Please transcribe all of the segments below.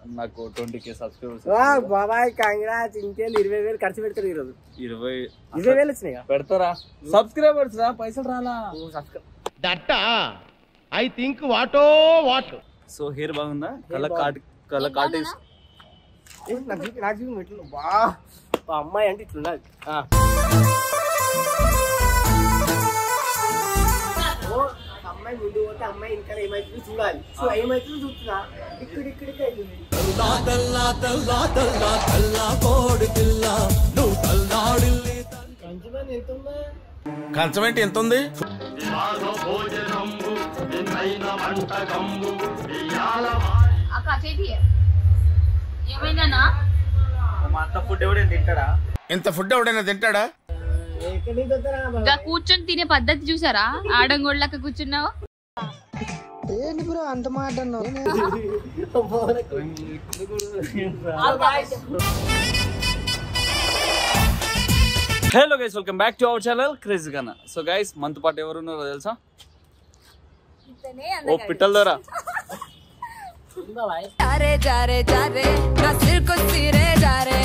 నాకు twenty K subscribers వా బాబాయ్ కంగ్రాట్స్ ఇంకేంది ఇరవై వేలు ఖర్చు పెడతారు ఈరోజు ఇరవై ఇరవై వేలు వచ్చినాయి పెడతారా సబ్స్క్రైబర్స్ రా పైసలు రాలా దట్ట ఐ థింక్ వాటో వాట్ సో హెయిర్ బాగుందా కళ్ళ కాట్ కళ్ళ కాటేసి నాకు చూపి నాకు చూపి ఎట్లా బా ఆ అమ్మాయి అంటే ఇట్లున్నది ఆ. ఓ, అమ్మాయి ముందు పోతే అమ్మాయి ఇంకా ఏమైతుందో చూడాలి సో ఏమైతుందో చూస్తున్నా ఇక్కడ ఇక్కడికి అయింది కంచుమని ఎంత ఉందా కంచం ఏంటి ఎంత ఉంది అక్క చేతి ఏమైందన్నా మా అంత ఫుడ్ ఎవడైనా తింటాడా ఇంత ఫుడ్ ఎవడైనా తింటాడా ఎక్కడి నుంచి వస్తారా బాబా? ఇంకా కూర్చొని తినే పద్ధతి చూసారా ఆడంగోళ్ళక కూర్చున్నావు hello guys welcome back to our channel craze గన్న సో గైస్ మనతో పాటు ఎవరు ఉన్నారో తెలుసా ఓ పిట్టల ద్వారా ఉందా బాయ్? जारे जारे जारे ना सिर को सिरे जा रे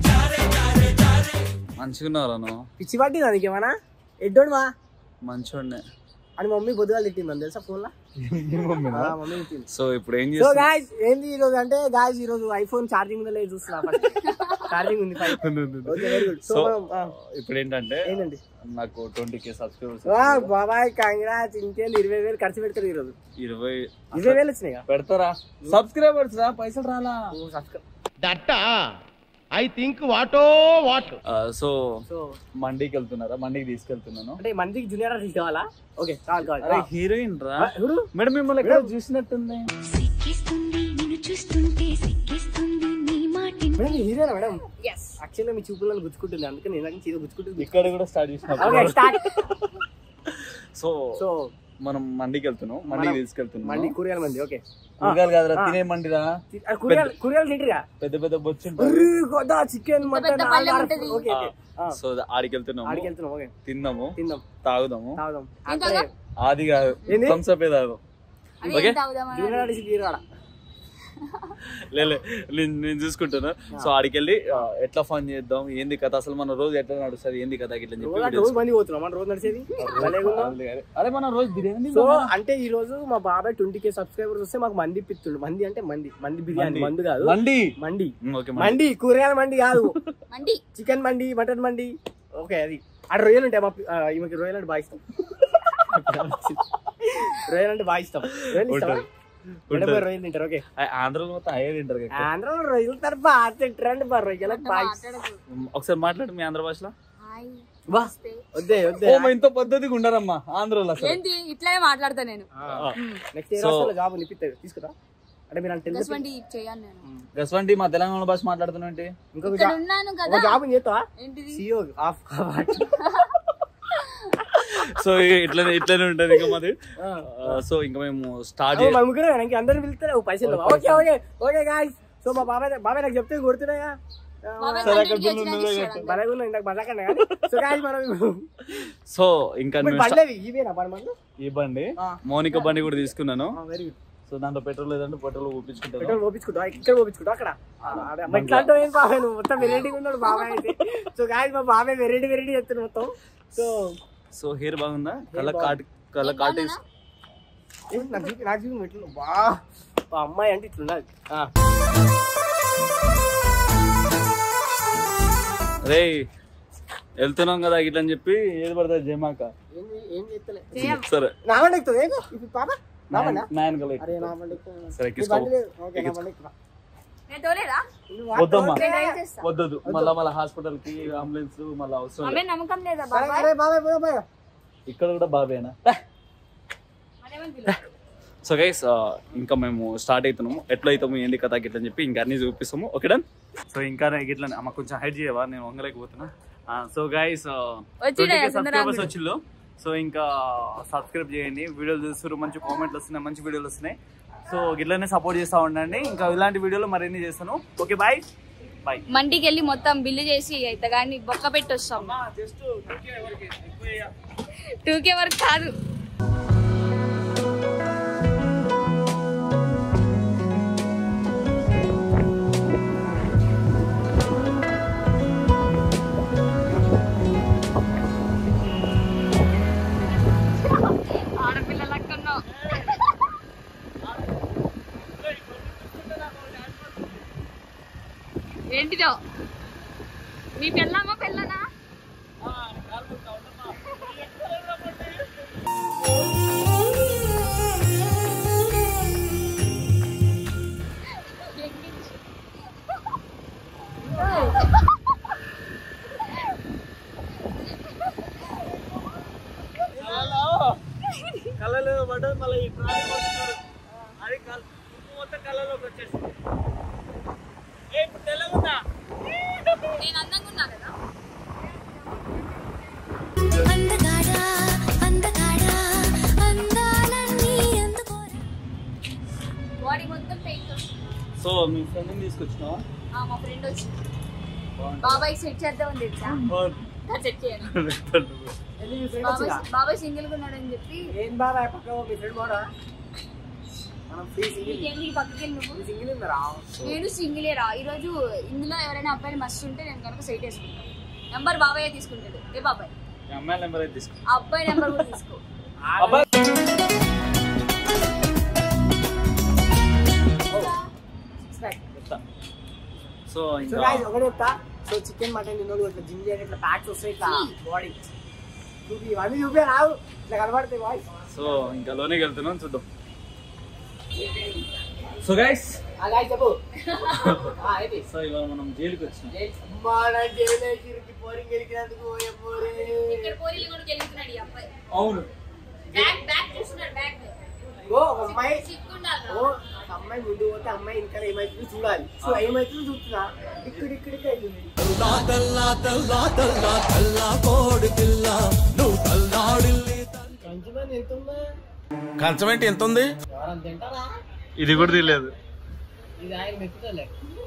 మంచిగా ఉన్నారా నువ్వు పిచ్చి పట్టిందా నీకేమన్నా ఎడ్డోడు మా మంచోడ్నే అని మమ్మీ పొద్దుగా తిట్టింది అని తెలుసా ఫోన్ లో మమ్మీ తిట్టింది సో ఇప్పుడు ఏం సో చేస్తా గాయస్ ఏంది ఈ రోజు అంటే గాయస్ ఈ రోజు ఐఫోన్ ఛార్జింగ్ ఉందో లేదు చూస్తున్నా ఛార్జింగ్ ఉంది five okay very good so so మనం ఆ, ఇప్పుడు ఏంటంటే ఏంటండి నాకు ట్వంటీ కే సబ్స్క్రైబర్స్ వా బాబాయ్ కంగ్రాట్స్ ఇంకేంది ఇరవై వేలు ఖర్చు పెడతారు ఈ రోజు ఇరవై ఇరవై వేలు వచ్చినాయి పెడతారా సబ్స్క్రైబర్స్ రా పైసలు రాలా దట్ట ఐ థింక్ వాటో వాట్ సో సో మండీకి వెళ్తున్నారా మండీకి తీసుకెళ్తున్నాను అంటే మందికి జూనియర్ ఆర్టిస్ట్ కావాలా ఓకే కావాలి అరే కావాలి హీరోయిన్ రా ఆ, ఎవరు మేడం మిమ్మల్ని ఎక్కడ చూసినట్టుంది సిక్కిస్తుంది నిన్ను చూస్తుంటే సిక్కిస్తుంది నీ మాటిని మేడం హీరోనా మేడం ఎస్ యాక్చువల్గా మీ చూపులను గుచ్చుకుంటుంది అందుకని నేను నాకు చీర గుచ్చుకుంటుంది ఇక్కడ కూడా స్టార్ట్ ఓకే చేసిన స్టార్ట్ సో సో మనం మండీకి వెళ్తున్నాం మండీకి మనం- తీసుకెళ్తున్నాం మళ్ళీ కూరగాయల మంది ఓకే కూరగాయలు కాదురా ఆ. తినే మండిరా కూరగాయలు కూరగాయలు తింటారా పెద్ద పెద్ద బొచ్చు చికెన్ మటన్ పెద్ద పళ్ళెం ఉంటది. ఓకే ఓకే ఆ, సో ఆడికి వెళ్తున్నాము ఆడికి వెళ్తున్నాం ఓకే తిందాము తిందాం తాగుదాము తాగుదాం ఏం అక్కడే తాగుదాం? ఆది కాదు ఏంది? థమ్స్అప్ తాగుదాం అది ఓకే ఏం తాగుదామా జూనియర్ ఆర్టిస్ట్ హీరో ఆడ లే లే, నేను నేను చూసుకుంటాను సో ఆడికి వెళ్ళి ఆ, ఎట్లా ఫన్ చేద్దాం ఏంది కథ అసలు మన రోజు ఎట్లా నడుస్తుంది ఏంది కథ ఇట్లా అని చెప్పి రోజు అంటే videos. రోజు మంది పోతున్నాం మన రోజు నడిచేది భలేగా ఉందా? అదే, అదే. అరే మన రోజు బిర్యానీ సో తిందామా? అంటే ఈ రోజు మా బాబాయ్ ట్వంటీ కే సబ్స్క్రైబర్స్ వస్తే మాకు మంది పిత్తుండు మంది అంటే మంది మంది బిర్యానీ మండి. మందు కాదు మండి మండి ఉమ్, ఓకే మండి. మండి కూరగాయల మండి కాదు mandi chicken mandi mutton mandi okay అది అక్కడ రొయ్యలు ఉంటాయి మా పి- ఆ, ఈమెకి రొయ్యలు అంటే బాగా ఇష్టం రొయ్యలు అంటే బాగా ఇష్టం రొయ్యలు ఇష్టమా ఉంటది. మేడం ఉంటది. గారు రొయ్యలు తింటారు ఓకే ఆ, ఆంధ్రలో మొత్తం అయ్యే తింటారు కదా. ఆంధ్రలో రొయ్యలు తరపు బాగా తింటారండి బా రొయ్యలకు బాగా ఇష్టం. మాట్లాడకు ఉమ్, ఒకసారి మాట్లాడు మీ ఆంధ్ర భాషలో హాయ్ బా నమస్తే. వద్దే వద్దే ఓ, మా ఇంత పద్ధతిగా ఉండరమ్మా ఆంధ్రలో అసలు ఏంటి ఇట్లానే మాట్లాడతా నేను నెక్స్ట్ ఏ So- రాష్ట్రంలో జాబ్ నిపిస్తుంది తీసుకురా అంటే మీరు అంటే గస్వంటి చేయను నేను గస్వంటి మా తెలంగాణ భాష మాట్లాడుతున్నా ఇంకొక ఇక్కడ జాబ్ ఉన్నాను ఒక కదా జాబ్ చేస్తావా ఏంటిది సిఓ ఆఫ్ కాబట్టి సో ఇట్లనే ఇట్లనే ఉంటది ఇంకా మాది సో ఇంకా మేము స్టార్ట్ మా ముగ్గురు ఇంక అందరు పిలుస్తారు ఓ పైసలు okay okay okay guys so మా బాబాయ్ బాబాయ్ నాకు చెప్తే కొడుతున్నాయా బాబాయ్ సరే, కంటిన్యూ అక్కడ చేయడానికి నువ్వు ఇస్తాడు. బలగా ఉన్నా ఇందాక బలకన్నా కానీ సో గాయస్ మనం సో ఇంకా ఇప్పుడు మేము పడలేవి ఇవేనా పడ మనకు ఈ బండి ఆ. మౌనిక బండి కూడా తీసుకున్నాను వెరీ గుడ్ సో దాంట్లో పెట్రోల్ లేదంటే పెట్రోల్ ఊపించుకుంటాను పెట్రోల్ పోపించుకుంటా ఇక్కడ పోపించుకుంటా అక్కడ ఆడ- అమ్మ ఇట్లా అంటావు ఏం బాబాయ్ నువ్వు మొత్తం వెరైటీగా ఉన్నాడు బాబాయ్ అయితే సో గాయస్ మా బాబాయ్ వెరైటీ వెరైటీ చెప్తున్నాడు మొత్తం సో సో హెయిర్ బాగుందా కళ్ళ బాగుంది. కాట్ కళ్ళ కాటేసి ఏ, నాకు చూపి నాకు చూపి ఎట్లా బా ఆ అమ్మాయి అంటే ఇట్లున్నది ఆ. రే వెళ్తున్నాం కదా ఇట్లా అని చెప్పి ఏది పడుతుంది జమాక ఏం ఏం చేస్తలే చేయం. సరే నా బండి ఎక్కుతుంది ఏగో ఇప్పుడు పాప నా బండా నాయన కల అరే నా బండి ఎక్కుతుంది. సరే, నీ ఎక్కించుకో. బండి లేదు. ఓకే, నా బండి ఎక్కుతా. నేను తోలేదా నువ్వు వద్దమ్మా నేను డ్రైవ్ చేస్తా వద్దదు మళ్ళా మళ్ళీ హాస్పిటల్ కి అంబులెన్స్ మళ్ళీ అవసరం ఆమె లేదు. నమ్మకం లేదా సరే, బాబాయ్ అరే బాబాయ్ బాబాయ్ బాబాయ్. ఇక్కడ కూడా బాబేనా అదేమని పిలువు. సో గైస్ ఇంకా మేము స్టార్ట్ అవుతున్నాము ఎట్లా అవుతాము ఏంది కథ గిట్లని చెప్పి ఇంకా అన్ని చూపిస్తాము ఓకే డన్ సో ఇంకా గిట్లా అమ్మ కొంచెం హైడ్ చేయవా నేను వంగలేకపోతున్నా సో గైస్ వచ్చినాయా సుందరాంగుడు? సబ్స్క్రైబర్స్ వచ్చిళ్ళు సో ఇంకా సబ్స్క్రైబ్ చేయండి వీడియోలు చూస్తారు మంచి కామెంట్లు వస్తున్నాయి మంచి వీడియోలు వస్తున్నాయి సో గిట్లనే సపోర్ట్ చేస్తూ ఉండండి ఇంకా ఇలాంటి వీడియోలు మరిన్ని చేస్తాను ఓకే బాయ్ బాయ్ మండికి వెళ్ళి మొత్తం బిల్లు చేసి అయితే కానీ బొక్క పెట్టి వస్తాం జస్ట్ టూకే వరకు కాదు ఏంటిదో మీ పెళ్ళామా పెళ్ళనా కళ్ళలో పడ్డది మళ్ళీ ఈ ట్రాఫిక్ వస్తున్నాడు అది కల్ ఉప్పు మొత్తం కళ్ళలోకి వచ్చేసింది ఏ ఇప్పుడు తెల్లగుందా నేను అందంగా ఉన్నా కదా అందగాడా అందగాడా అందాలన్నీ అందుకోరా బాడీ మొత్తం పెయింట్ సో మీ ఫ్రెండ్ని తీసుకొచ్చినావా మా ఫ్రెండ్ వచ్చింది బాబాయ్ సెట్ చేద్దామని తెలుసా సెట్ చేయాలి ఎందుకు మీ ఫ్రెండ్ బాబాయ్ వచ్చిరా బాబాయ్ సింగిల్ గా ఉన్నాడని చెప్పి ఏం బాబా పక్క మీ ఫ్రెండ్ కూడా మనం ఫ్రీ సింగిల్ నీకేంటి ఈ పక్కకి వెళ్ళి నువ్వు సింగిల్ ఉందా రా నేను సింగిలే రా ఈరోజు ఇందులో ఎవరైనా అబ్బాయిలు మస్తు ఉంటే నేను కనుక సైట్ వేసుకుంటాను నెంబర్ బాబాయ్ తీసుకుంటాడు ఏ బాబాయ్ మీ అమ్మాయి నెంబర్ అయితే తీసుకో ఆ అబ్బాయి నెంబర్ కూడా తీసుకో అబ్బాయి చెప్తా సో సో ఇంకా గాయ్స్ ఒకటి చెప్తా సో చికెన్ మటన్ తిన్నోళ్ళు ఇట్లా జిమ్ చేయాలి ఇట్లా ప్యాక్స్ వస్తాయి ఇట్లా బాడీ చూపి ఇవన్నీ చూపి రావు ఇట్లా కనబడతాయి బాయ్స్ సో ఇంకా లోనికి వెళ్తున్నాం చూద్దాం సో గైస్ అలా చెప్పు ఆ, ఏంటి సో ఇవాళ మనం జైలుకి వచ్చినాం మన జైలు చిరికి పోరింగ్ గెలికినందుకు ఎమ్మోరే. ఇక్కడ పోరీలు కూడా గెలుగుతున్నాడు ఈ అబ్బాయి అవును బ్యాక్ బ్యాక్ చూస్తున్నాడు బ్యాక్ ఓ ఒక అమ్మాయి సిగ్గుండాలి ఓ ఒక అమ్మాయి ముందు పోతే అమ్మాయి ఇంకా ఏమైతుందో చూడాలి సో ఏమైతుందో చూస్తున్నా ఇక్కడ ఇక్కడికి వెళ్తుంది కంచుమని ఎంత ఉందా కంచం ఏంటి ఎంత ఉంది ఎవరైనా తింటారా ఇది కూడా తెలియదు ఇది ఆయన మెచ్చుకోలే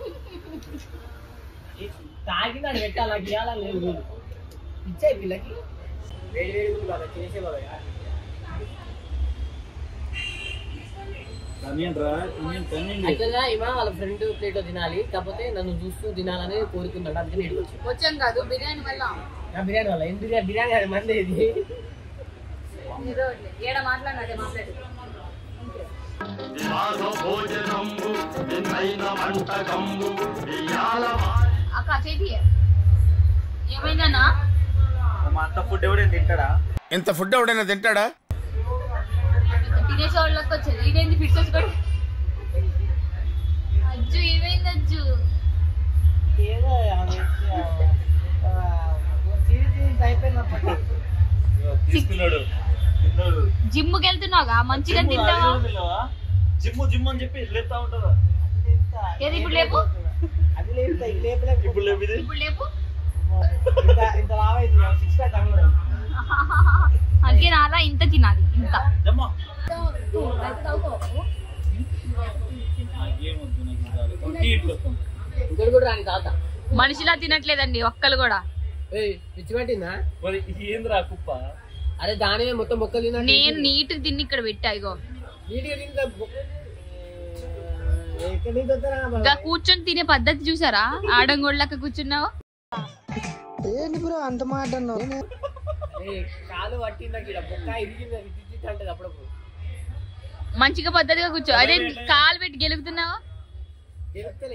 తాగినాడు పెట్టాలి నాకు ఇవ్వాలని లేదు లేదు ఇచ్చాయి పిల్లకి వేడి వేడి ఉంది బాగా చేసే బాగా యాక్చువల్గా ఈమె వాళ్ళ ఫ్రెండ్ ప్లేట్ తినాలి కాకపోతే నన్ను చూస్తూ తినాలని కోరుకుంటాడు అందుకని ఇక్కడికి వచ్చి వచ్చాం కాదు బిర్యానీ వల్ల నా బిర్యానీ వల్ల ఏం బిర్యానీ బిర్యానీ అది మంది ఇది ఏదో ఒకటి. ఏడ మాట్లాడినా అదే మాట్లాడు అక్క చేతి ఏమైందన్నా మా అంత ఫుడ్ ఎవడైనా తింటాడా ఇంత ఫుడ్ ఎవడైనా తింటాడా తినేసే వాళ్ళకి వచ్చేది ఇదేంటి ఫిట్స్ వచ్చి కూడా అజ్జు ఏమైంది అజ్జు ఏదో సీరియస్ అయిపోయినప్పుడు తీసుకున్నాడు తిన్నాడు జిమ్కి వెళ్తున్నావుగా మంచిగా తింటావా జిమ్ జిమ్ అని చెప్పి లేపుతా ఉంటారా ఏది ఇప్పుడు లేపు అది లేదు ఇది లేపలేక ఇప్పుడు లేపు ఇది ఇప్పుడు లేపు ఇంత ఇంత లావైంది సిక్స్ ప్యాక్ తగ్గలేదు అందుకే నాలా ఇంత తినాలి ఇంత జమ్మా నాకేమొద్దు నాకు ఇది చాలు. టీ ఇట్లు. ఇక్కడ కూడా రాని తాత మనిషిలా తినట్లేదండి ఒక్కలు కూడా ఏయ్ పిచ్చి పట్టిందా మరి ఏంద్రా కుప్ప అరే దాని మొత్తం మొక్కలు తిన్నా నేను నీట్ తిని ఇక్కడ పెట్టా ఇగో నీట్గా తింటా ఎక్కడి నుంచి వస్తారా ఇంకా కూర్చొని తినే పద్ధతి చూసారా ఆడంగోళ్ళక కూర్చున్నావు ఏయ్, కాలు పట్టిందా ఇక్కడ బొక్క ఇరిగింది అది తిట్టి అంటది అప్పుడప్పుడు మంచిగా పద్ధతిగా కూర్చో అదే కాలు పెట్టి గెలుగుతున్నావు తెలుస్తలే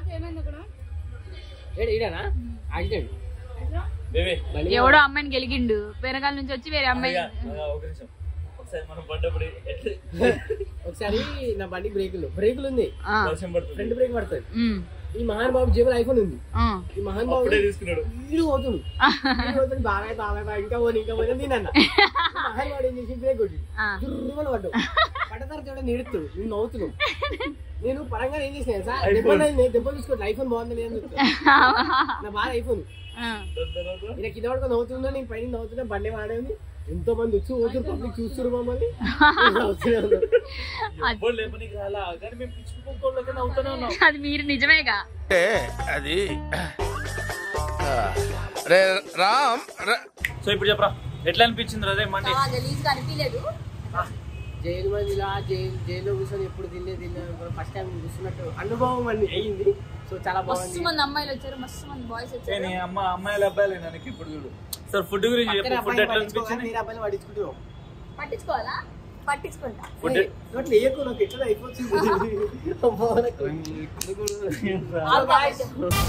ఏడు ఈడనా యాక్సిడెంట్ బేబీ ఎవడో అమ్మాయిని గెలిగిండు వెనకాల నుంచి వచ్చి వేరే అమ్మాయి అయ్యా, అయ్యా, ఒక నిమిషం ఒకసారి మనం పడ్డప్పుడు ఎట్లా ఒకసారి నా బండి బ్రేకులు బ్రేకులు ఉంది ఆ, వర్షం పడుతుంది ఫ్రంట్ బ్రేక్ పడుతుంది ఉమ్, ఈ మహాన్ బాబు జేబులో ఐఫోన్ ఉంది ఆ. ఈ మహాన్ బాబు అప్పుడే తీసుకున్నాడు వీడు పోతుంది వీడు పోతుంది బాబాయ్ బాబాయ్ బాబాయ్ ఇంకా పోనీ ఇంకా పోనీ తిన్న మహాన్ బాబు ఏం చేసి బ్రేక్ కొట్టి ఆ. దుర్మలు పడ్డావు పడ్డ తర్వాత ఎవడో నిడుతుడు నేను నవ్వుతున్నావు నేను పరంగా ఏం చేసిన సార్ దెబ్బ దెబ్బ తీసుకోవట్లేదు ఐఫోన్ బాగుందని ఏం చెప్తా నా బాగా ఐఫోన్ ఆ. ఈయన కింద పడుకో నవ్వుతున్నా నేను పైన నవ్వుతున్నా బండి వాడేది ఎంతో మంది వచ్చి పోతున్నారు పబ్లిక్ చూస్తున్నారు మమ్మల్ని నవ్వుతూనే ఉన్నారు. ఎవ్వరు లేపనికి రాలా కానీ మేము పిచ్చి కుక్కలకి నవ్వుతూనే ఉన్నాం అది మీరు నిజమేగా అంటే అది ఆ, రే రామ్ ర- సో ఇప్పుడు చెప్పరా ఎట్లా అనిపించింది అదే మండి గలీజ్ అనిపించలేదు జైలు మంది ఇలా జైలు జైల్లో కూర్చొని ఎప్పుడు తినే తినే ఫస్ట్ టైం చూస్తున్నట్టు అనుభవం అని అయ్యింది సో చాలా బాగుంది మస్తు మంది అమ్మాయిలు వచ్చారు మస్తు మంది బాయ్స్ వచ్చారు నీ అమ్మ అమ్మాయిలు అబ్బాయిలు నాకు ఇప్పుడు చూడు సార్ ఫుడ్ గురించి పక్కన చెప్పు ఫుడ్ అబ్బాయిని ఎట్లా పట్టించుకోవాలి, అనిపించింది మీరు అబ్బాయిని పట్టించుకుంటున్నాం పట్టించుకోవాలా పట్టించుకుంటా ఫుడ్ అట్లా వేయకు నాకు ఎట్లా అయిపోతుంది అమ్మో, నాకు. All guys.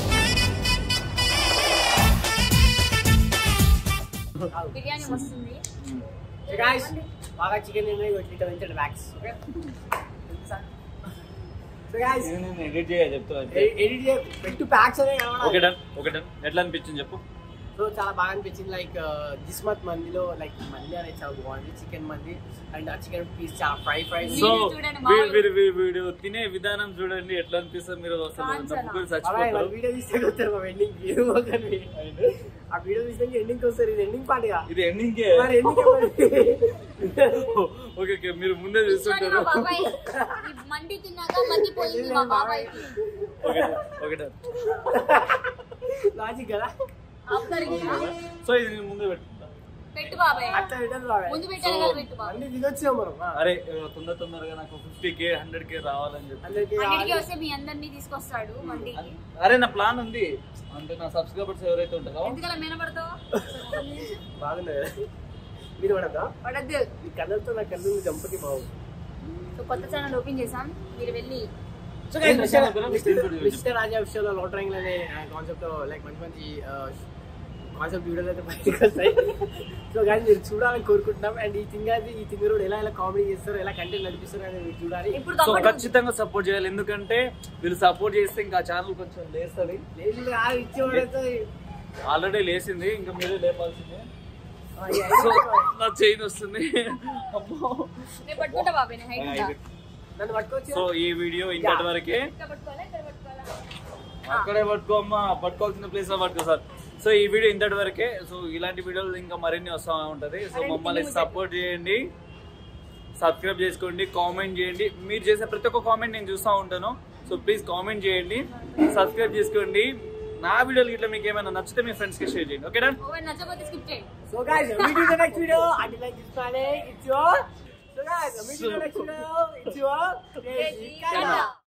బిర్యానీ వస్తుంది So guys, బాగా చికెన్ తినే ఇట్లా వెంచండి bags okay so guys, edit చేయాలి చెప్తా ఎ- ఎడిట్ చేయ పెట్టు ప్యాక్స్ అనే ఓకే కనబడాలి డన్ ఓకే డన్ ఎట్లా అనిపించింది చెప్పు సో చాలా బాగా అనిపించింది లైక్ జిస్మత్ మందిలో లైక్ మంది అనేది చాలా బాగుంది చికెన్ మంది అండ్ ఆ చికెన్ పీస్ చాలా ఫ్రై ఫ్రై సో వీడియో చూడండి, మామూలు- వీడు వీడు వీడు తినే విధానం చూడండి ఎట్లా అనిపిస్తుంది మీరు అసలు కాంచనా. తప్పుకొని చచ్చిపోతారు వీడియో తీస్తే వస్తారు మా ఎండింగ్ ఆ వీడియో తీస్తే ఎండింగ్ వస్తారు ఇది ఎండింగ్ పార్టీగా ఇది ఎండింగ్ మరి ఎందుకు ఓకే ఓకే మీరు ముందే చూడండి చూస్తుంటారు మా బాబాయ్ ఈ మండి తిన్నాక మంది పోయింది మా బాబాయ్ ఓకే ఓకే డన్ లాజిక్ కదా ఆపుతారు ఇంకా. సో ఇది నేను ముందే పెట్టుకుంటా పెట్టు బాబాయ్ అట్లా పెట్టదు బాబాయ్. ముందు పెట్టాను కదా పెట్టు బాబాయ్ అన్ని తినొచ్చాం మనం ఆ. అరే తొందర తొందరగా నాకు ఫిఫ్టీ కే హండ్రెడ్ కే రావాలని చెప్పి అందరికీ అన్నిటికీ వస్తే మీ అందరినీ తీసుకొస్తాడు మండికి అరే నా ప్లాన్ ఉంది అంటే నా సబ్స్క్రైబర్స్ ఎవరైతే ఉంటారో ఎందుకలా మేనపడతావు బాగుంది కదా మీరు పడద్దా పడద్దు ఈ కళ్ళతో నా కళ్ళు చంపకి బాగు సో కొత్త ఛానల్ ఓపెన్ చేసాం మీరు వెళ్ళి so guys, mister- mister- mister Raja విషయంలో లోట్ ర్యాంక్ అనే కాన్సెప్ట్ లైక్ మంచి మంచి కాన్సెప్ట్ వీడియోలు అయితే బయటకు వస్తాయి సో కానీ మీరు చూడాలని కోరుకుంటున్నాం అండ్ ఈ థింగ్ అది ఈ థింగ్ ఎలా ఎలా కామెడీ చేస్తారు ఎలా కంటెంట్ నడిపిస్తారు అనేది మీరు చూడాలి ఇప్పుడు సో కబడ్డీ ఖచ్చితంగా సపోర్ట్ చేయాలి ఎందుకంటే వీళ్ళు సపోర్ట్ చేస్తే ఇంకా ఛానల్ కొంచెం లేస్తుంది లేదు ఆ ఇచ్చేవాడైతే ఆల్రెడీ లేసింది ఇంకా మీరే లేపాల్సిందే సో నా చైన్ వస్తుంది అమ్మో నేను పట్టుకుంటా బాబాయ్ నేను హైట్ ఉంటా నన్ను పట్టుకోవచ్చు సో ఈ వీడియో ఇంతటి వరకే ఇక్కడ పట్టుకోవాలా ఇక్కడ పట్టుకోవాలా అక్కడే పట్టుకో అమ్మా పట్టుకోవాల్సిన ప్లేస్ లో పట్టుకో సార్ సో ఈ వీడియో ఇంతటి వరకే సో ఇలాంటి వీడియోలు ఇంకా మరిన్ని వస్తూ ఉంటది సో మమ్మల్ని సపోర్ట్ చేయండి సబ్స్క్రైబ్ చేసుకోండి కామెంట్ చేయండి మీరు చేసే ప్రతి ఒక్క కామెంట్ నేను చూస్తూ ఉంటాను సో ప్లీజ్ కామెంట్ చేయండి సబ్స్క్రైబ్ చేసుకోండి నా వీడియోలు ఇట్లా మీకు ఏమైనా నచ్చితే మీ ఫ్రెండ్స్ కి షేర్ చేయండి ఓకేనా ఓవర్ నచ్చకపోతే స్కిప్ చేయండి So guys, meet you in the next video. Until like this planet, it's your. So guys, meet you in the next video. It's your. Crazy Canada.